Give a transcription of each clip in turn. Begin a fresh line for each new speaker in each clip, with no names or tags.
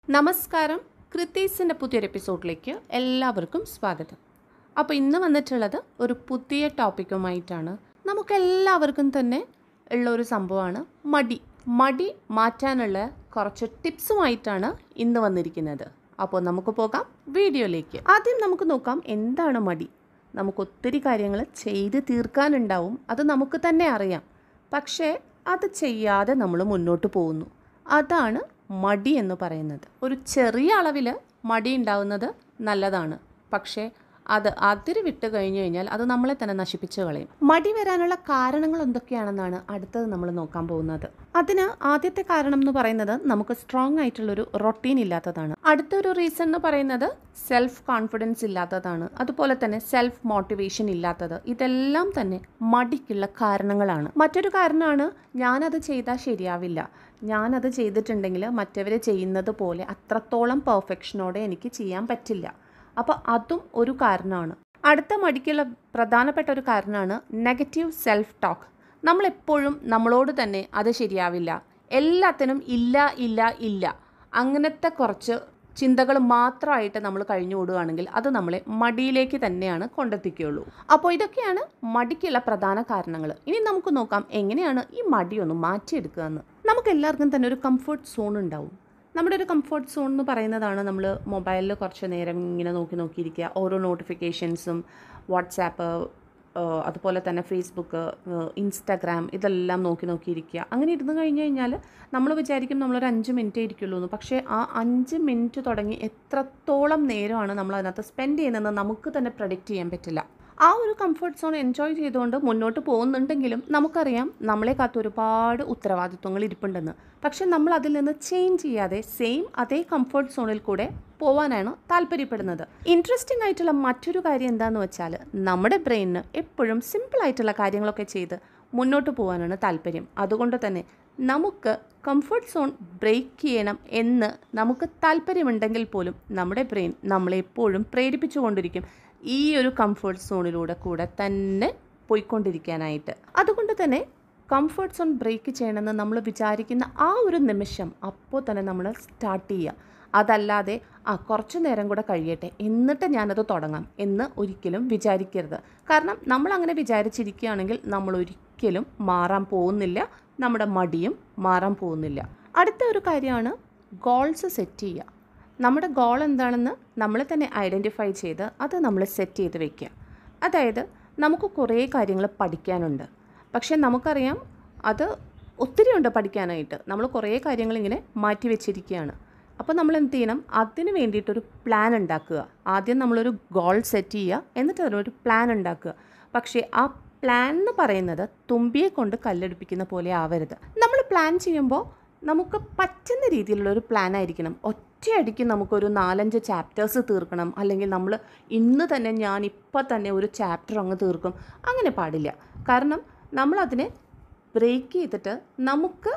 നമസ്കാരം കൃത്തീസിൻ്റെ പുതിയൊരു എപ്പിസോഡിലേക്ക് എല്ലാവർക്കും സ്വാഗതം അപ്പോൾ ഇന്ന് വന്നിട്ടുള്ളത് ഒരു പുതിയ ടോപ്പിക്കുമായിട്ടാണ് നമുക്കെല്ലാവർക്കും തന്നെ ഉള്ള ഒരു സംഭവമാണ് മടി മടി മാറ്റാനുള്ള കുറച്ച് ടിപ്സുമായിട്ടാണ് ഇന്ന് വന്നിരിക്കുന്നത് അപ്പോൾ നമുക്ക് പോകാം വീഡിയോയിലേക്ക് ആദ്യം നമുക്ക് നോക്കാം എന്താണ് മടി നമുക്ക് ഒത്തിരി കാര്യങ്ങൾ ചെയ്ത് തീർക്കാനുണ്ടാവും അത് നമുക്ക് തന്നെ അറിയാം പക്ഷേ അത് ചെയ്യാതെ നമ്മൾ മുന്നോട്ട് പോകുന്നു അതാണ് മടി എന്ന് പറയുന്നത് ഒരു ചെറിയ അളവിൽ മടി ഉണ്ടാവുന്നത് നല്ലതാണ് പക്ഷേ അത് അതിര് വിട്ട് കഴിഞ്ഞു കഴിഞ്ഞാൽ അത് നമ്മളെ തന്നെ നശിപ്പിച്ചു കളയും മടി വരാനുള്ള കാരണങ്ങൾ എന്തൊക്കെയാണെന്നാണ് അടുത്തത് നമ്മൾ നോക്കാൻ പോകുന്നത് അതിന് ആദ്യത്തെ കാരണം എന്ന് പറയുന്നത് നമുക്ക് സ്ട്രോങ് ആയിട്ടുള്ളൊരു റൊട്ടീൻ ഇല്ലാത്തതാണ് അടുത്തൊരു റീസൺ എന്ന് പറയുന്നത് സെൽഫ് കോൺഫിഡൻസ് ഇല്ലാത്തതാണ് അതുപോലെ തന്നെ സെൽഫ് മോട്ടിവേഷൻ ഇല്ലാത്തത് ഇതെല്ലാം തന്നെ മടിക്കുള്ള കാരണങ്ങളാണ് മറ്റൊരു കാരണമാണ് ഞാനത് ചെയ്താൽ ശരിയാവില്ല ഞാനത് ചെയ്തിട്ടുണ്ടെങ്കിൽ മറ്റവർ ചെയ്യുന്നത് പോലെ അത്രത്തോളം പെർഫെക്ഷനോടെ എനിക്ക് ചെയ്യാൻ പറ്റില്ല അപ്പോൾ അതും ഒരു കാരണമാണ് അടുത്ത മടിക്കുള്ള പ്രധാനപ്പെട്ട ഒരു കാരണമാണ് നെഗറ്റീവ് സെൽഫ് ടോക്ക് നമ്മളെപ്പോഴും നമ്മളോട് തന്നെ അത് ശരിയാവില്ല എല്ലാത്തിനും ഇല്ല ഇല്ല ഇല്ല അങ്ങനത്തെ കുറച്ച് ചിന്തകൾ മാത്രമായിട്ട് നമ്മൾ കഴിഞ്ഞു കൂടുകയാണെങ്കിൽ അത് നമ്മളെ മടിയിലേക്ക് തന്നെയാണ് കൊണ്ടെത്തിക്കുകയുള്ളൂ അപ്പോൾ ഇതൊക്കെയാണ് മടിക്കുള്ള പ്രധാന കാരണങ്ങൾ ഇനി നമുക്ക് നോക്കാം എങ്ങനെയാണ് ഈ മടി ഒന്ന് മാറ്റിയെടുക്കുക എന്ന് നമുക്ക് എല്ലാവർക്കും തന്നെ ഒരു കംഫർട്ട് സോൺ ഉണ്ടാവും നമ്മുടെ ഒരു കംഫർട്ട് സോൺ എന്ന് പറയുന്നതാണ് നമ്മൾ മൊബൈലിൽ കുറച്ച് നേരം ഇങ്ങനെ നോക്കി നോക്കിയിരിക്കുക ഓരോ നോട്ടിഫിക്കേഷൻസും വാട്സാപ്പ് അതുപോലെ തന്നെ ഫേസ്ബുക്ക് ഇൻസ്റ്റാഗ്രാം ഇതെല്ലാം നോക്കി നോക്കിയിരിക്കുക അങ്ങനെ ഇരുന്ന് കഴിഞ്ഞ് കഴിഞ്ഞാൽ നമ്മൾ വിചാരിക്കും നമ്മളൊരു അഞ്ച് മിനിറ്റേ ഇരിക്കുള്ളൂ എന്ന് പക്ഷേ ആ അഞ്ച് മിനിറ്റ് തുടങ്ങി എത്രത്തോളം നേരമാണ് നമ്മൾ അതിനകത്ത് സ്പെൻഡ് ചെയ്യുന്നതെന്ന് നമുക്ക് തന്നെ പ്രഡിക്റ്റ് ചെയ്യാൻ പറ്റില്ല ആ ഒരു കംഫർട്ട് സോൺ എൻജോയ് ചെയ്തുകൊണ്ട് മുന്നോട്ട് പോകുന്നുണ്ടെങ്കിലും നമുക്കറിയാം നമ്മളെ കാത്ത് ഒരുപാട് ഉത്തരവാദിത്വങ്ങൾ ഇരിപ്പുണ്ടെന്ന് പക്ഷെ നമ്മൾ അതിൽ നിന്ന് ചേഞ്ച് ചെയ്യാതെ സെയിം അതേ കംഫർട്ട് സോണിൽ കൂടെ പോവാനാണ് താല്പര്യപ്പെടുന്നത് ഇൻട്രസ്റ്റിംഗ് ആയിട്ടുള്ള മറ്റൊരു കാര്യം എന്താണെന്ന് വെച്ചാൽ നമ്മുടെ ബ്രെയിനിന് എപ്പോഴും സിമ്പിൾ ആയിട്ടുള്ള കാര്യങ്ങളൊക്കെ ചെയ്ത് മുന്നോട്ട് പോകാനാണ് താല്പര്യം അതുകൊണ്ട് തന്നെ നമുക്ക് കംഫർട്ട് സോൺ ബ്രേക്ക് ചെയ്യണം എന്ന് നമുക്ക് താല്പര്യമുണ്ടെങ്കിൽ പോലും നമ്മുടെ ബ്രെയിൻ നമ്മളെ എപ്പോഴും പ്രേരിപ്പിച്ചുകൊണ്ടിരിക്കും ഈ ഒരു കംഫർട്ട് സോണിലൂടെ കൂടെ തന്നെ പോയിക്കൊണ്ടിരിക്കാനായിട്ട് അതുകൊണ്ട് തന്നെ കംഫർട്ട് സോൺ ബ്രേക്ക് ചെയ്യണമെന്ന് നമ്മൾ വിചാരിക്കുന്ന ആ ഒരു നിമിഷം അപ്പോൾ തന്നെ നമ്മൾ സ്റ്റാർട്ട് ചെയ്യുക അതല്ലാതെ ആ കുറച്ച് നേരം കൂടെ കഴിയട്ടെ എന്നിട്ട് ഞാനത് തുടങ്ങാം എന്ന് ഒരിക്കലും വിചാരിക്കരുത് കാരണം നമ്മൾ അങ്ങനെ വിചാരിച്ചിരിക്കുകയാണെങ്കിൽ നമ്മൾ ഒരിക്കലും മാറാൻ പോകുന്നില്ല നമ്മുടെ മടിയും മാറാൻ പോകുന്നില്ല അടുത്ത ഒരു കാര്യമാണ് ഗോൾസ് സെറ്റ് ചെയ്യുക നമ്മുടെ ഗോൾ എന്താണെന്ന് നമ്മൾ തന്നെ ഐഡൻറ്റിഫൈ ചെയ്ത് അത് നമ്മൾ സെറ്റ് ചെയ്ത് വെക്കുക അതായത് നമുക്ക് കുറേ കാര്യങ്ങൾ പഠിക്കാനുണ്ട് പക്ഷേ നമുക്കറിയാം അത് ഒത്തിരി ഉണ്ട് പഠിക്കാനായിട്ട് നമ്മൾ കുറേ കാര്യങ്ങൾ ഇങ്ങനെ മാറ്റി വെച്ചിരിക്കുകയാണ് അപ്പോൾ നമ്മൾ എന്ത് ചെയ്യണം അതിന് വേണ്ടിയിട്ടൊരു പ്ലാൻ ഉണ്ടാക്കുക ആദ്യം നമ്മളൊരു ഗോൾ സെറ്റ് ചെയ്യുക എന്നിട്ട് അതിനൊരു പ്ലാൻ ഉണ്ടാക്കുക പക്ഷേ ആ പ്ലാൻ എന്ന് പറയുന്നത് തുമ്പിയെ കൊണ്ട് കല്ലെടുപ്പിക്കുന്ന പോലെ ആവരുത് നമ്മൾ പ്ലാൻ ചെയ്യുമ്പോൾ നമുക്ക് പറ്റുന്ന രീതിയിലുള്ള ഒരു പ്ലാൻ ആയിരിക്കണം ഒറ്റയടിക്ക് നമുക്കൊരു നാലഞ്ച് ചാപ്റ്റേഴ്സ് തീർക്കണം അല്ലെങ്കിൽ നമ്മൾ ഇന്ന് തന്നെ ഞാൻ ഇപ്പം തന്നെ ഒരു ചാപ്റ്റർ അങ്ങ് തീർക്കും അങ്ങനെ പാടില്ല കാരണം നമ്മളതിനെ ബ്രേക്ക് ചെയ്തിട്ട് നമുക്ക്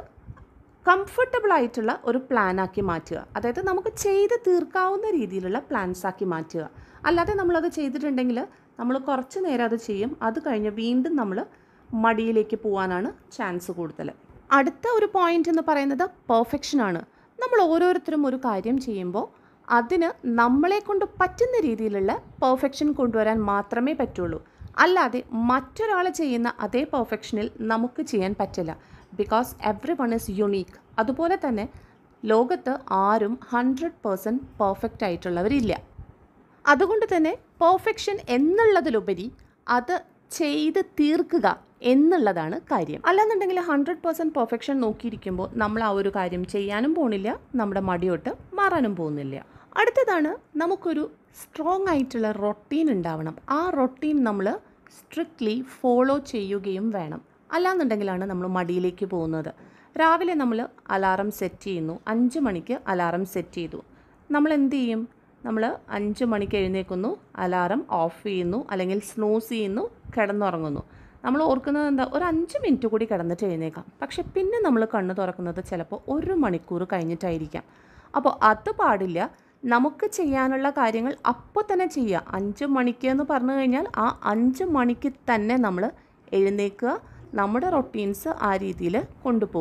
കംഫർട്ടബിൾ ആയിട്ടുള്ള ഒരു പ്ലാനാക്കി മാറ്റുക അതായത് നമുക്ക് ചെയ്ത് തീർക്കാവുന്ന രീതിയിലുള്ള പ്ലാൻസ് ആക്കി മാറ്റുക അല്ലാതെ നമ്മളത് ചെയ്തിട്ടുണ്ടെങ്കിൽ നമ്മൾ കുറച്ച് നേരം അത് ചെയ്യും അത് കഴിഞ്ഞ് വീണ്ടും നമ്മൾ മടിയിലേക്ക് പോകാനാണ് ചാൻസ് കൂടുതൽ അടുത്ത ഒരു പോയിന്റ് എന്ന് പറയുന്നത് പെർഫെക്ഷനാണ് നമ്മൾ ഓരോരുത്തരും ഒരു കാര്യം ചെയ്യുമ്പോൾ അതിന് നമ്മളെ കൊണ്ട് പറ്റുന്ന രീതിയിലുള്ള പെർഫെക്ഷൻ കൊണ്ടുവരാൻ മാത്രമേ പറ്റുള്ളൂ അല്ലാതെ മറ്റൊരാൾ ചെയ്യുന്ന അതേ പെർഫെക്ഷനിൽ നമുക്ക് ചെയ്യാൻ പറ്റില്ല because everyone is unique അതുപോലെ തന്നെ ലോകത്ത് ആരും ഹൺഡ്രഡ് പേഴ്സൻറ്റ് പെർഫെക്റ്റ് ആയിട്ടുള്ളവരില്ല അതുകൊണ്ട് തന്നെ പെർഫെക്ഷൻ എന്നുള്ളതിലുപരി അത് ചെയ്ത് തീർക്കുക എന്നുള്ളതാണ് കാര്യം അല്ലാന്നുണ്ടെങ്കിൽ ഹൺഡ്രഡ് പേഴ്സൻറ്റ് പെർഫെക്ഷൻ നോക്കിയിരിക്കുമ്പോൾ നമ്മൾ ആ ഒരു കാര്യം ചെയ്യാനും പോകുന്നില്ല നമ്മുടെ മടിയോട്ട് മാറാനും പോകുന്നില്ല അടുത്തതാണ് നമുക്കൊരു സ്ട്രോങ് ആയിട്ടുള്ള റൊട്ടീൻ ഉണ്ടാവണം ആ റൊട്ടീൻ നമ്മൾ സ്ട്രിക്ട്ലി ഫോളോ ചെയ്യുകയും വേണം അല്ലാന്നുണ്ടെങ്കിലാണ് നമ്മൾ മടിയിലേക്ക് പോകുന്നത് രാവിലെ നമ്മൾ അലാറം സെറ്റ് ചെയ്യുന്നു അഞ്ച് മണിക്ക് അലാറം സെറ്റ് ചെയ്തു നമ്മൾ എന്ത് ചെയ്യും നമ്മൾ അഞ്ച് മണിക്ക് എഴുന്നേൽക്കുന്നു അലാറം ഓഫ് ചെയ്യുന്നു അല്ലെങ്കിൽ സ്നൂസ് ചെയ്യുന്നു കിടന്നുറങ്ങുന്നു നമ്മൾ ഓർക്കുന്നത് എന്താ ഒരു അഞ്ച് മിനിറ്റ് കൂടി കിടന്നിട്ട് എഴുന്നേക്കാം പക്ഷെ പിന്നെ നമ്മൾ കണ്ണ് തുറക്കുന്നത് ചിലപ്പോൾ ഒരു മണിക്കൂർ കഴിഞ്ഞിട്ടായിരിക്കാം അപ്പോൾ അത് പാടില്ല നമുക്ക് ചെയ്യാനുള്ള കാര്യങ്ങൾ അപ്പോൾ തന്നെ ചെയ്യുക അഞ്ച് മണിക്ക് എന്ന് പറഞ്ഞു കഴിഞ്ഞാൽ ആ അഞ്ച് മണിക്ക് തന്നെ നമ്മൾ എഴുന്നേൽക്കുക നമ്മുടെ റൊട്ടീൻസ് ആ രീതിയിൽ കൊണ്ടുപോവുക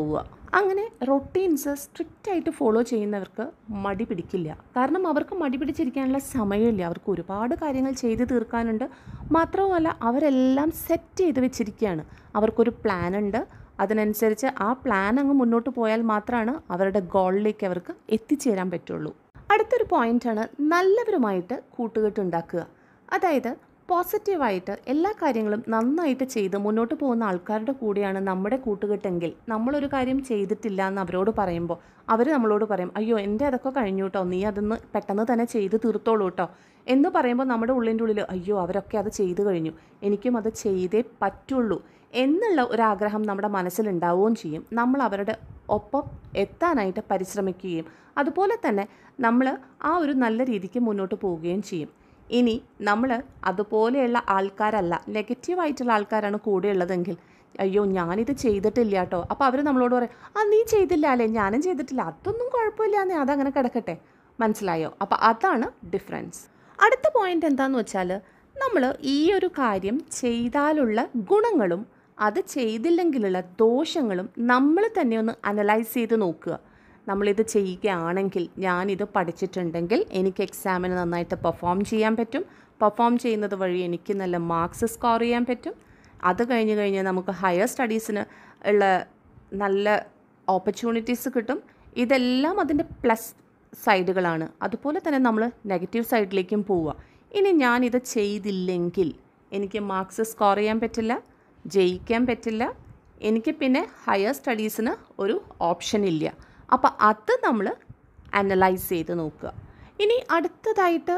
അങ്ങനെ റൊട്ടീൻസ് സ്ട്രിക്റ്റ് ആയിട്ട് ഫോളോ ചെയ്യുന്നവർക്ക് മടി പിടിക്കില്ല കാരണം അവർക്ക് മടി പിടിച്ചിരിക്കാനുള്ള സമയമില്ല അവർക്ക് ഒരുപാട് കാര്യങ്ങൾ ചെയ്ത് തീർക്കാനുണ്ട് മാത്രവുമല്ല അവരെല്ലാം സെറ്റ് ചെയ്ത് വെച്ചിരിക്കുകയാണ് അവർക്കൊരു പ്ലാൻ ഉണ്ട് അതിനനുസരിച്ച് ആ പ്ലാൻ അങ്ങ് മുന്നോട്ട് പോയാൽ മാത്രമാണ് അവരുടെ ഗോളിലേക്ക് അവർക്ക് എത്തിച്ചേരാൻ പറ്റുള്ളൂ അടുത്തൊരു പോയിൻ്റാണ് നല്ലവരുമായിട്ട് കൂട്ടുകെട്ടുണ്ടാക്കുക അതായത് പോസിറ്റീവായിട്ട് എല്ലാ കാര്യങ്ങളും നന്നായിട്ട് ചെയ്ത് മുന്നോട്ട് പോകുന്ന ആൾക്കാരുടെ കൂടെയാണ് നമ്മുടെ കൂട്ടുകെട്ടെങ്കിൽ നമ്മളൊരു കാര്യം ചെയ്തിട്ടില്ല എന്ന് അവരോട് പറയുമ്പോൾ അവർ നമ്മളോട് പറയും അയ്യോ എൻ്റെ അതൊക്കെ കഴിഞ്ഞു കേട്ടോ നീ അതൊന്ന് പെട്ടെന്ന് തന്നെ ചെയ്ത് തീർത്തോളൂ കേട്ടോ എന്ന് പറയുമ്പോൾ നമ്മുടെ ഉള്ളിൻ്റെ ഉള്ളിൽ അയ്യോ അവരൊക്കെ അത് ചെയ്തു കഴിഞ്ഞു എനിക്കും അത് ചെയ്തേ പറ്റുള്ളൂ എന്നുള്ള ഒരാഗ്രഹം നമ്മുടെ മനസ്സിലുണ്ടാവുകയും ചെയ്യും നമ്മൾ അവരുടെ ഒപ്പം എത്താനായിട്ട് പരിശ്രമിക്കുകയും അതുപോലെ തന്നെ നമ്മൾ ആ ഒരു നല്ല രീതിക്ക് മുന്നോട്ട് പോവുകയും ചെയ്യും ഇനി നമ്മൾ അതുപോലെയുള്ള ആൾക്കാരല്ല നെഗറ്റീവായിട്ടുള്ള ആൾക്കാരാണ് കൂടെ ഉള്ളതെങ്കിൽ അയ്യോ ഞാനിത് ചെയ്തിട്ടില്ല കേട്ടോ അപ്പോൾ അവർ നമ്മളോട് പറയും ആ നീ ചെയ്തില്ല അല്ലേ ഞാനും ചെയ്തിട്ടില്ല അതൊന്നും കുഴപ്പമില്ലാന്നേ അതങ്ങനെ കിടക്കട്ടെ മനസ്സിലായോ അപ്പോൾ അതാണ് ഡിഫറൻസ് അടുത്ത പോയിന്റ് എന്താണെന്ന് വെച്ചാൽ നമ്മൾ ഈ ഒരു കാര്യം ചെയ്താലുള്ള ഗുണങ്ങളും അത് ചെയ്തില്ലെങ്കിലുള്ള ദോഷങ്ങളും നമ്മൾ തന്നെ ഒന്ന് അനലൈസ് ചെയ്ത് നോക്കുക നമ്മളിത് ചെയ്യുകയാണെങ്കിൽ ഞാനിത് പഠിച്ചിട്ടുണ്ടെങ്കിൽ എനിക്ക് എക്സാമിന് നന്നായിട്ട് പെർഫോം ചെയ്യാൻ പറ്റും പെർഫോം ചെയ്യുന്നത് വഴി എനിക്ക് നല്ല മാർക്സ് സ്കോർ ചെയ്യാൻ പറ്റും അത് കഴിഞ്ഞ് കഴിഞ്ഞ് നമുക്ക് ഹയർ സ്റ്റഡീസിന് ഉള്ള നല്ല ഓപ്പർച്യൂണിറ്റീസ് കിട്ടും ഇതെല്ലാം അതിൻ്റെ പ്ലസ് സൈഡുകളാണ് അതുപോലെ തന്നെ നമ്മൾ നെഗറ്റീവ് സൈഡിലേക്കും പോവുക ഇനി ഞാനിത് ചെയ്തില്ലെങ്കിൽ എനിക്ക് മാർക്സ് സ്കോർ ചെയ്യാൻ പറ്റില്ല ജയിക്കാൻ പറ്റില്ല എനിക്ക് പിന്നെ ഹയർ സ്റ്റഡീസിന് ഒരു ഓപ്ഷൻ ഇല്ല അപ്പോൾ അത് നമ്മൾ അനലൈസ് ചെയ്ത് നോക്കുക ഇനി അടുത്തതായിട്ട്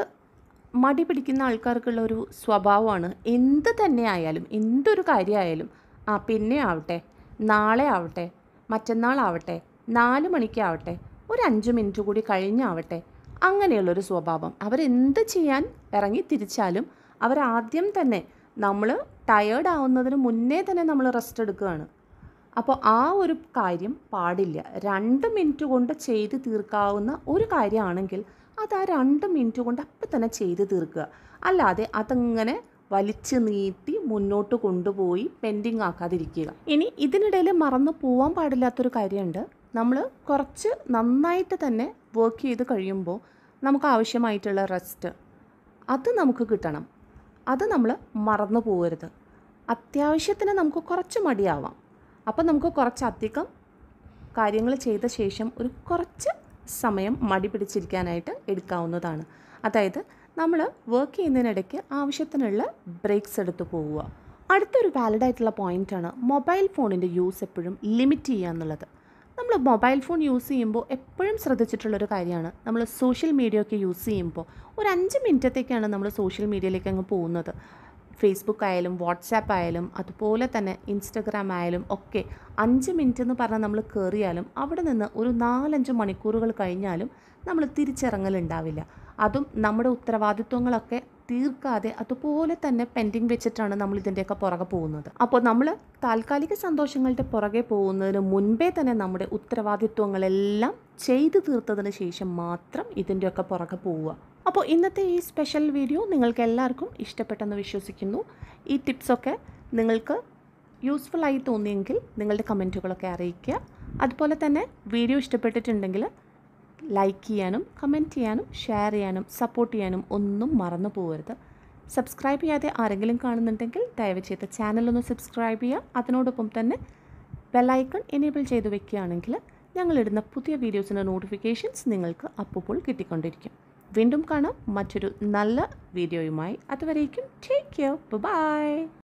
മടി പിടിക്കുന്ന ആൾക്കാർക്കുള്ള ഒരു സ്വഭാവമാണ് എന്ത് തന്നെ ആയാലും എന്തൊരു കാര്യമായാലും ആ പിന്നെ ആവട്ടെ നാളെ ആവട്ടെ മറ്റന്നാളാവട്ടെ നാല് മണിക്കാവട്ടെ ഒരു അഞ്ച് മിനിറ്റ് കൂടി കഴിഞ്ഞാവട്ടെ അങ്ങനെയുള്ളൊരു സ്വഭാവം അവരെന്ത് ചെയ്യാൻ ഇറങ്ങി തിരിച്ചാലും അവരാദ്യം തന്നെ നമ്മൾ ടയേർഡ് ആവുന്നതിന് മുന്നേ തന്നെ നമ്മൾ റെസ്റ്റ് എടുക്കുകയാണ് അപ്പോൾ ആ ഒരു കാര്യം പാടില്ല രണ്ട് മിനിറ്റ് കൊണ്ട് ചെയ്ത് തീർക്കാവുന്ന ഒരു കാര്യമാണെങ്കിൽ അത് ആ രണ്ട് മിനിറ്റ് കൊണ്ട് അപ്പം തന്നെ ചെയ്ത് തീർക്കുക അല്ലാതെ അതങ്ങനെ വലിച്ചു നീട്ടി മുന്നോട്ട് കൊണ്ടുപോയി പെൻഡിങ് ആക്കാതിരിക്കുക ഇനി ഇതിനിടയിൽ മറന്നു പോവാൻ പാടില്ലാത്തൊരു കാര്യമുണ്ട് നമ്മൾ കുറച്ച് നന്നായിട്ട് തന്നെ വർക്ക് ചെയ്ത് കഴിയുമ്പോൾ നമുക്ക് ആവശ്യമായിട്ടുള്ള റെസ്റ്റ് അത് നമുക്ക് കിട്ടണം അത് നമ്മൾ മറന്നു പോകരുത് അത്യാവശ്യത്തിന് നമുക്ക് കുറച്ച് മടിയാവാം അപ്പോൾ നമുക്ക് കുറച്ചധികം കാര്യങ്ങൾ ചെയ്ത ശേഷം ഒരു കുറച്ച് സമയം മടി പിടിച്ചിരിക്കാനായിട്ട് എടുക്കാവുന്നതാണ് അതായത് നമ്മൾ വർക്ക് ചെയ്യുന്നതിനിടയ്ക്ക് ആവശ്യത്തിനുള്ള ബ്രേക്സ് എടുത്ത് പോവുക അടുത്തൊരു വാലിഡ് ആയിട്ടുള്ള പോയിൻ്റാണ് മൊബൈൽ ഫോണിൻ്റെ യൂസ് എപ്പോഴും ലിമിറ്റ് ചെയ്യുക എന്നുള്ളത് നമ്മൾ മൊബൈൽ ഫോൺ യൂസ് ചെയ്യുമ്പോൾ എപ്പോഴും ശ്രദ്ധിച്ചിട്ടുള്ളൊരു കാര്യമാണ് നമ്മൾ സോഷ്യൽ മീഡിയ ഒക്കെ യൂസ് ചെയ്യുമ്പോൾ ഒരു അഞ്ച് മിനിറ്റത്തേക്കാണ് നമ്മൾ സോഷ്യൽ മീഡിയയിലേക്ക് അങ്ങ് പോകുന്നത് ഫേസ്ബുക്ക് ആയാലും വാട്സാപ്പ് ആയാലും അതുപോലെ തന്നെ ഇൻസ്റ്റഗ്രാം ആയാലും ഒക്കെ അഞ്ച് മിനിറ്റ് എന്ന് പറഞ്ഞാൽ നമ്മൾ കയറിയാലും അവിടെ നിന്ന് ഒരു നാലഞ്ച് മണിക്കൂറുകൾ കഴിഞ്ഞാലും നമ്മൾ തിരിച്ചിറങ്ങലുണ്ടാവില്ല അതും നമ്മുടെ ഉത്തരവാദിത്വങ്ങളൊക്കെ തീർക്കാതെ അതുപോലെ തന്നെ പെൻഡിങ് വെച്ചിട്ടാണ് നമ്മൾ ഇതിൻ്റെയൊക്കെ പുറകെ പോകുന്നത് അപ്പോൾ നമ്മൾ താൽക്കാലിക സന്തോഷങ്ങളുടെ പുറകെ പോകുന്നതിന് മുൻപേ തന്നെ നമ്മുടെ ഉത്തരവാദിത്വങ്ങളെല്ലാം ചെയ്തു തീർത്തതിന് ശേഷം മാത്രം ഇതിൻ്റെയൊക്കെ പുറകെ പോവുക അപ്പോൾ ഇന്നത്തെ ഈ സ്പെഷ്യൽ വീഡിയോ നിങ്ങൾക്ക് എല്ലാവർക്കും ഇഷ്ടപ്പെട്ടെന്ന് വിശ്വസിക്കുന്നു ഈ ടിപ്സൊക്കെ നിങ്ങൾക്ക് യൂസ്ഫുൾ ആയി തോന്നിയെങ്കിൽ നിങ്ങളുടെ കമൻറ്റുകളൊക്കെ അറിയിക്കുക അതുപോലെ തന്നെ വീഡിയോ ഇഷ്ടപ്പെട്ടിട്ടുണ്ടെങ്കിൽ ലൈക്ക് ചെയ്യാനും കമൻറ്റ് ചെയ്യാനും ഷെയർ ചെയ്യാനും സപ്പോർട്ട് ചെയ്യാനും ഒന്നും മറന്നു പോകരുത് സബ്സ്ക്രൈബ് ചെയ്യാതെ ആരെങ്കിലും കാണുന്നുണ്ടെങ്കിൽ ദയവ് ചെയ്ത് ചാനലൊന്ന് സബ്സ്ക്രൈബ് ചെയ്യുക അതിനോടൊപ്പം തന്നെ ബെല്ലൈക്കൺ എനേബിൾ ചെയ്ത് വെക്കുകയാണെങ്കിൽ ഞങ്ങളിടുന്ന പുതിയ വീഡിയോസിൻ്റെ നോട്ടിഫിക്കേഷൻസ് നിങ്ങൾക്ക് അപ്പോൾ കിട്ടിക്കൊണ്ടിരിക്കും വീണ്ടും കാണാം മറ്റൊരു നല്ല വീഡിയോയുമായി അതുവരേക്കും ടേക്ക് കെയർ ബൈ